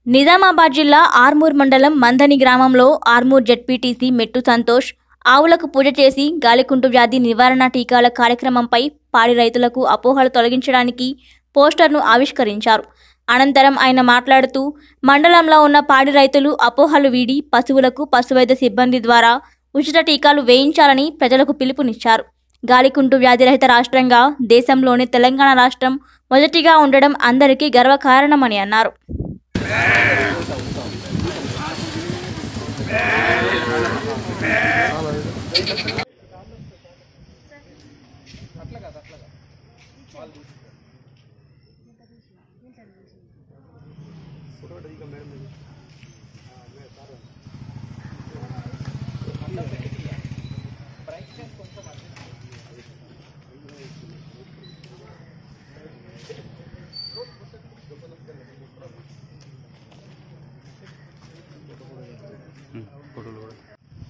నిజామాబాద్ జిల్లా ఆర్మూర్ మండలం మందని గ్రామంలో ఆర్మూర్ జెడ్పీటీసీ మెట్టు సంతోష్ ఆవులకు పూజ చేసి గాలికుంటు వ్యాధి నివారణ టీకాల కార్యక్రమంపై పాడి రైతులకు అపోహలు తొలగించడానికి పోస్టర్ను ఆవిష్కరించారు అనంతరం ఆయన మాట్లాడుతూ మండలంలో ఉన్న పాడి రైతులు అపోహలు వీడి పశువులకు పశువైద్య సిబ్బంది ద్వారా ఉచిత టీకాలు వేయించాలని ప్రజలకు పిలుపునిచ్చారు గాలికుంటు వ్యాధిరహిత రాష్ట్రంగా దేశంలోనే తెలంగాణ రాష్ట్రం మొదటిగా ఉండడం అందరికీ గర్వకారణమని అన్నారు ఫోటోలు కూడా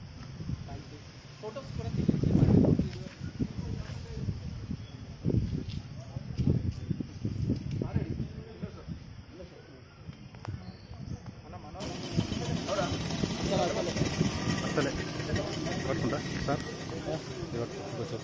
అసలే పట్టుకుంటా సార్ ఇది పట్టుకో, కూర్చో.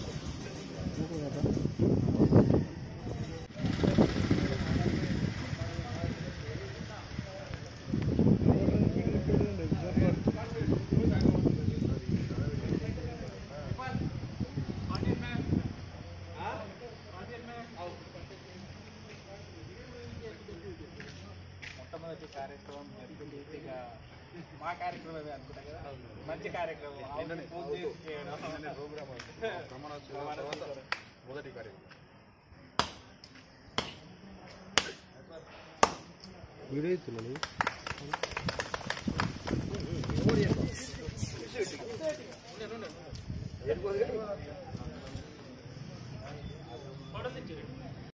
మొట్టమొదటి కార్యక్రమం ఎంపీటీసీగా మా కార్యక్రమమే అనుకుంటా కదా మంచి కార్యక్రమం అవును, పూజ చేసి చేయడం. ప్రమాణోత్సవం. మొదటి కార్యక్రమం వీడియో ఇస్తున్నాను